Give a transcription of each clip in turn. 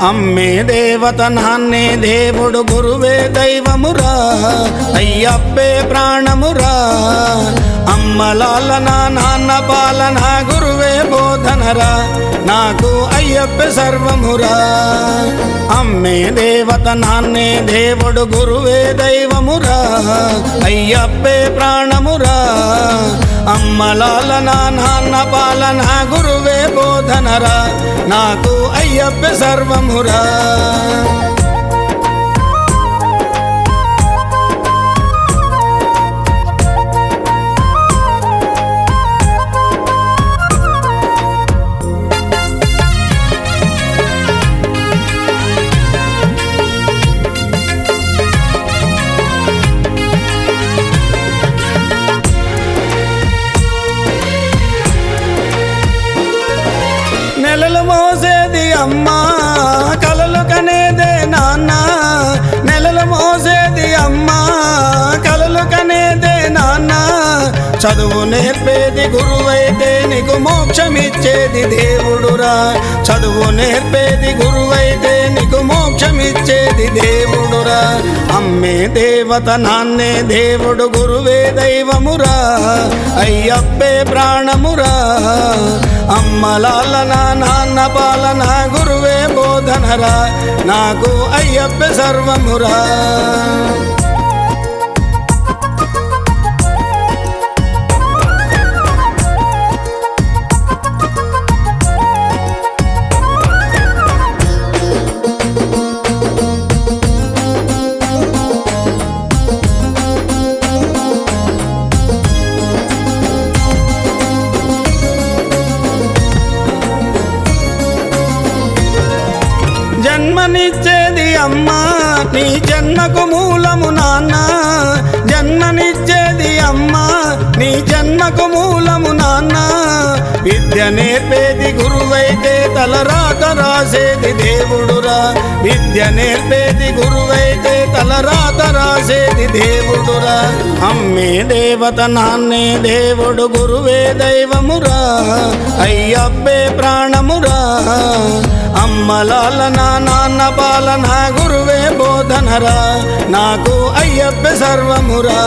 అమ్మే దేవత నాన్నే దేవుడు గురువే దైవమురా అయ్యప్పే ప్రాణమురా అమ్మలాలన నాన్న పాలన గురువే బోధనరా నాకు అయ్యప్పే సర్వమురా అమ్మే దేవత నాన్నే దేవుడు గురువే దైవమురా అయ్యప్పే ప్రాణమురా అమ్మలాలన నాన్న పాలన గురువే బోధనరా నాకు అయ్యప్పే సర్వమురా నెలలు మోసేది అమ్మా కలలు కనేదే నాన్న నెలలు మోసేది అమ్మా కలలు కనేదే నాన్న చదువు నేర్పేది గురువైతే నీకు మోక్షమిచ్చేది దేవుడురా చదువు నేర్పేది గురువైతే నీకు మోక్షమిచ్చేది దేవుడురా అమ్మే దేవత నాన్నే దేవుడు గురువే దైవమురా అయ్యప్పే ప్రాణమురా అమ్మలాలన నాన్న పాలన గురువే బోధనరా నాకు అయ్యప్ప సర్వమురా జన్మనిచ్చేది అమ్మా నీ జన్మకు మూలము నాన్న జన్మనిచ్చేది అమ్మా నీ జన్మకు మూలము నాన్న విద్య నేర్పేది గురువైతే తలరాత రాసేది దేవుడురా విద్య నేర్పేది గురువైతే తలరాత రాసేది దేవుడురా అమ్మే దేవత నాన్నే దేవుడు గురువే దైవమురా అయ్యప్పే ప్రాణమురా అమ్మలాలన నాన్న పాలన గురువే బోధనరా నాకు అయ్యప్ప సర్వమురా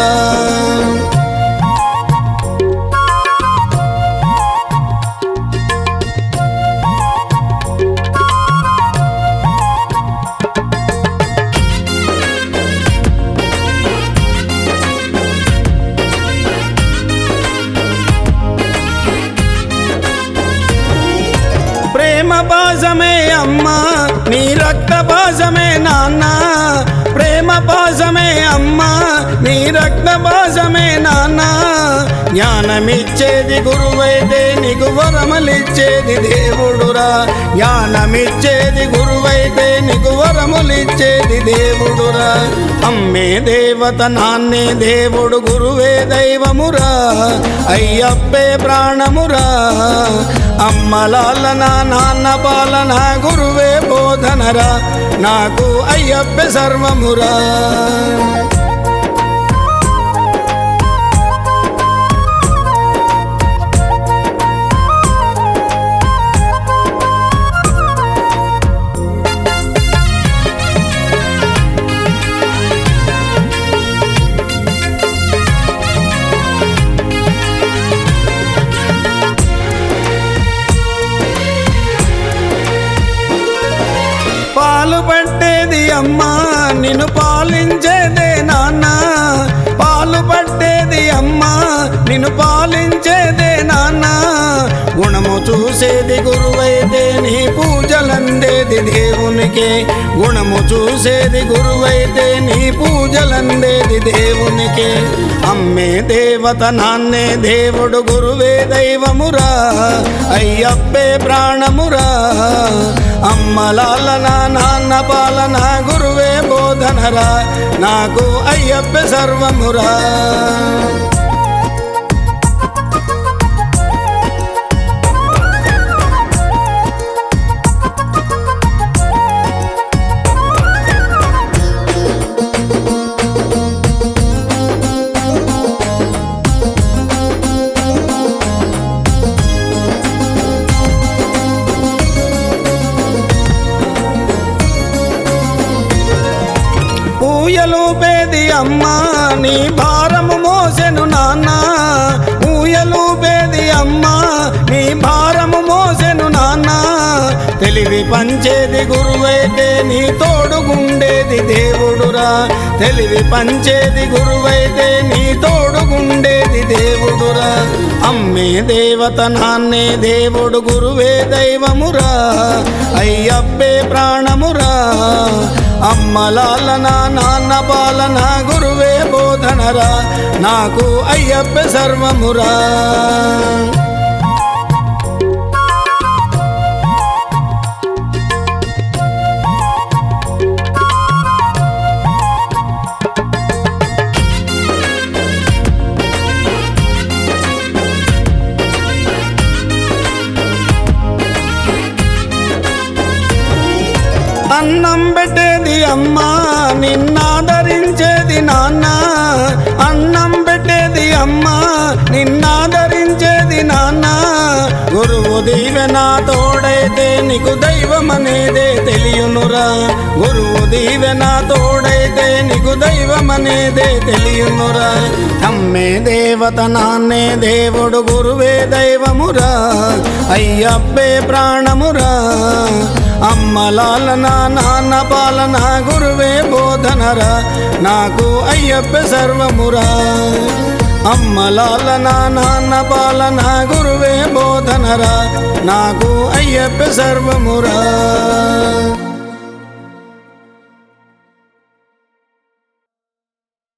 ప్రేమ పాసమే అమ్మా నీ రక్త పాసమే నాన్న ప్రేమ పాసమే అమ్మా నీ రక్త పాసమే నాన్న జ్ఞానమిచ్చేది గురువైతే నీకు వరములిచ్చేది దేవుడురా జ్ఞానమిచ్చేది గురువైతే నీకు వరములిచ్చేది దేవుడురా అమ్మే దేవత నాన్నే దేవుడు గురువే దైవమురా అయ్యప్పే ప్రాణమురా అమ్మలాలన నాన్న పాలన గురువే బోధనరా నాకు అయ్యప్ప సర్వమురా పాలు పట్టేది అమ్మా నిన్ను పాలించేదే నాన్న పాలు పట్టేది అమ్మా నిన్ను పాలించేదే నాన్న గుణము చూసేది గురువైతే నీ పూజలందేది దేవునికి గుణము చూసేది గురువైతే నీ పూజలందేది దేవునికి అమ్మే దేవత నాన్నే దేవుడు గురువే దైవమురా అయ్యప్పే ప్రాణమురా అమ్మలాలన నాన్న పాలన గురువే బోధనరా నాకు అయ్యప్ప సర్వమురా అమ్మ నీ భారము మోసెను నాన్న ఊయలూపేది అమ్మ నీ భారము మోసెను నాన్న తెలివి పంచేది గురువైతే నీ తోడుగుండేది దేవుడురా తెలివి పంచేది గురువైతే నీ తోడుగుండేది దేవుడురా అమ్మే దేవత నాన్నే దేవుడు గురువే దైవమురా అయ్యబ్బే ప్రాణమురా అమ్మ లాలన నాన్న పాలన గురువే బోధనరా నాకు అయ్యప్ప సర్వమురా అన్నం పెట్టేది అమ్మ నిన్నాదరించేది నాన్న అన్నం పెట్టేది అమ్మ నిన్నాదరించేది నాన్న గురువు దీవెన తోడైతే నీకు దైవం అనేదే తెలియనురా గురువు దీవెన తోడైతే నీకు దైవం అనేదే తెలియనురా అమ్మే దేవత నాన్నే దేవుడు గురువే దైవమురా అయ్యబ్బే ప్రాణమురా అమ్మ లాలన నాన్న పాలన గురువే బోధనరా నాకు అయ్యప్ప సర్వమురా అమ్మ లాలన నాన్న పాలన గురువే బోధనరా నాకు అయ్యప్ప సర్వమురా